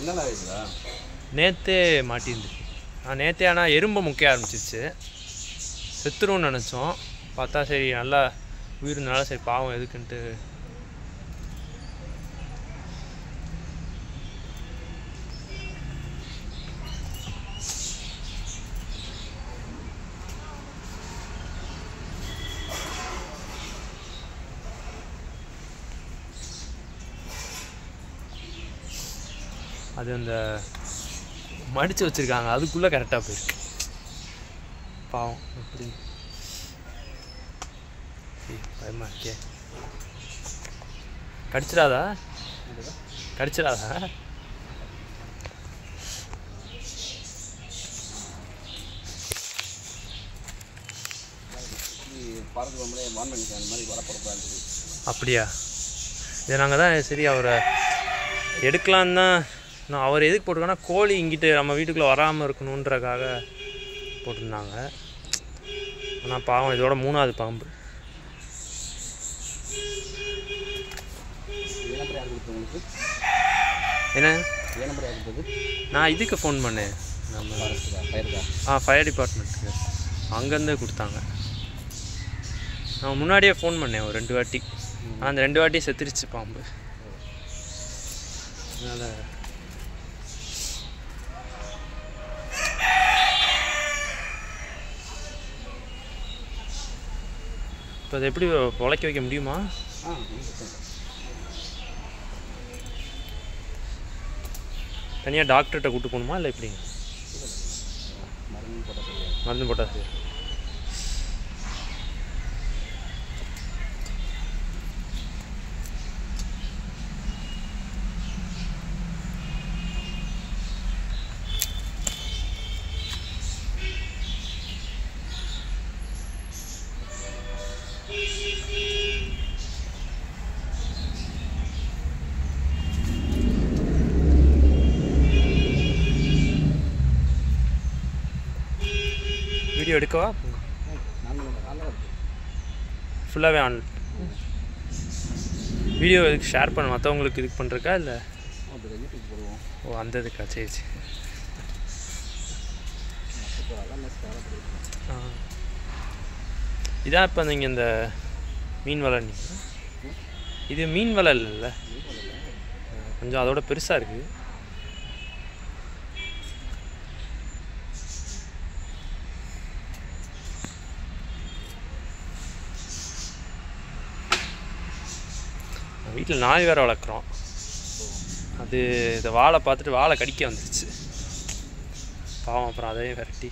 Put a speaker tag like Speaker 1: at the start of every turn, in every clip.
Speaker 1: என்னென்ன ஆயிடுச்சா
Speaker 2: நேற்றே மாட்டியிருந்துச்சு நான் நேற்றே ஆனால் எறும்பை முக்கிய ஆரம்பிச்சிருச்சு செத்துரும்னு நினச்சோம் பார்த்தா சரி நல்லா உயிர்னால சரி பாவம் எதுக்குன்ட்டு அது அந்த மடித்து வச்சுருக்காங்க அதுக்குள்ளே கரெக்டாக போயிருக்கு பாவம் எப்படி ஐய், பயமா இருக்கே கடிச்சிடாதா கடிச்சிடாதா
Speaker 1: பார்க்க போகும்போதே வான் பண்ணிட்டேன் அந்த மாதிரி வரப்போகிறப்பா
Speaker 2: அப்படியா இது நாங்கள் தான் சரி அவரை எடுக்கலான்னு தான் நான் அவர் எதுக்கு போட்டிருக்கோன்னா கோழி இங்கிட்டு நம்ம வீட்டுக்குள்ளே வராமல் இருக்கணுன்றக்காக போட்டிருந்தாங்க ஆனால் பாவம் இதோட மூணாவது பாம்பு
Speaker 1: ஏ நம்பர் யார் கொடுத்தது உங்களுக்கு
Speaker 2: என்ன
Speaker 1: ஏ நம்பர் யார் கொடுத்தது
Speaker 2: நான் இதுக்கு ஃபோன் பண்ணேன் நம்ம
Speaker 1: ஃபாரஸ்ட்டுக்கா ஃபயருக்கா
Speaker 2: ஆ ஃபயர் டிபார்ட்மெண்ட்டுக்கு அங்கேருந்து கொடுத்தாங்க நான் முன்னாடியே ஃபோன் பண்ணேன் ஒரு ரெண்டு வாட்டி ஆனால் அந்த ரெண்டு வாட்டி செத்துருச்சு பாம்பு அதனால் இப்போ அதை எப்படி பொழைக்க வைக்க முடியுமா
Speaker 1: ஆ ஒண்ணும் பிரச்சனை இல்லை.
Speaker 2: தனியாக டாக்டர்கிட்ட கூட்டு போகணுமா இல்லை எப்படி
Speaker 1: மருந்து போட்டால் சரியாகும்
Speaker 2: மருந்து போட்டால் சரி வீடியோ எடுக்கவா
Speaker 1: நாலு நாலு இருக்குது
Speaker 2: ஃபுல்லாகவே ஆன் வீடியோ இதுக்கு ஷேர் பண்ண மற்றவங்களுக்கு இதுக்கு பண்ணுறக்கா இல்லை
Speaker 1: அப்படி யூடியூப் போடுவோம்
Speaker 2: ஓ அந்த இதுக்கா சரி சரி
Speaker 1: இப்போ அதான் நெக்ஸ்ட் வேலை
Speaker 2: ஆ. இதான் இப்போ நீங்கள் இந்த மீன் வலை இது மீன் வலை இல்லைல்ல கொஞ்சம் அதோட பெருசாக இருக்குது வீட்டில் நாய் வேற வளர்க்குறோம் அது இந்த வாழை பார்த்துட்டு வாழை கடிக்க வந்துருச்சு பாவம் அப்புறம் அதையும் விரட்டி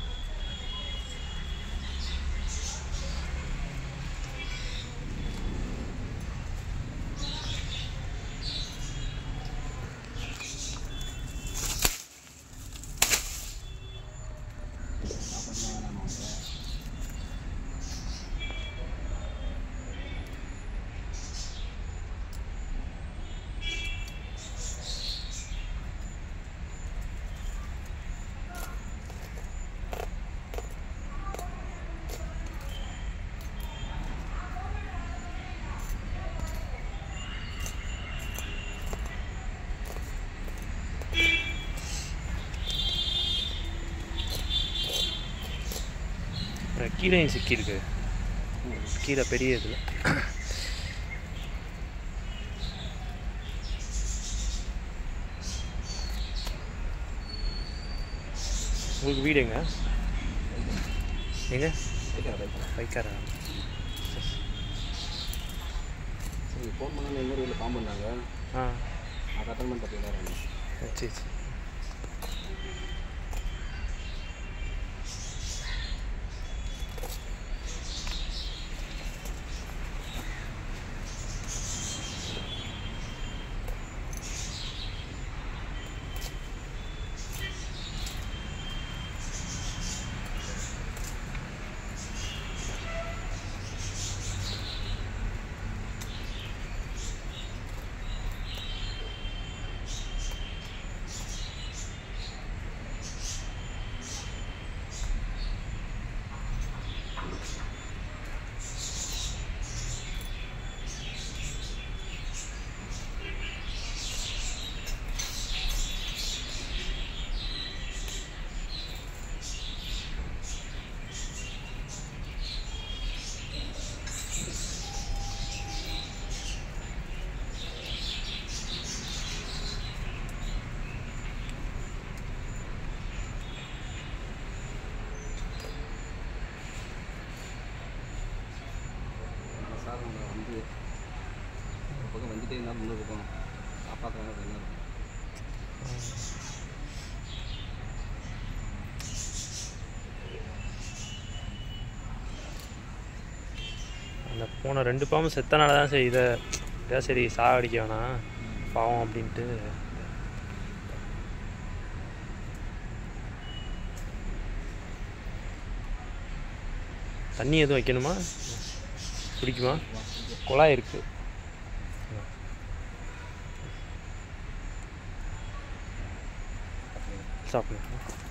Speaker 2: அப்புறம் கீரையும் சிக்கியிருக்கு கீரை பெரிய இதில் உங்களுக்கு வீடு எங்க எங்க வைக்காரா
Speaker 1: சரி ஃபோன் பண்ணால் இன்னொரு வீட்டில் பாம்பு பண்ணாங்க
Speaker 2: ஆ
Speaker 1: அதை அட்டன் பண்ணி பார்த்தீங்களா
Speaker 2: சரி சரி
Speaker 1: என்ன முன்னே இருக்கும் காப்பாற்றுறாங்க என்ன இருக்கும்
Speaker 2: அந்த போன ரெண்டு பாம்பு செத்தனால தான் சரி இதை இதை சரி சாகடிக்க வேணாம் பாவம் அப்படின்ட்டு தண்ணி எதுவும் வைக்கணுமா பிடிக்குமா குழாய் இருக்குது சாப்பிடுங்க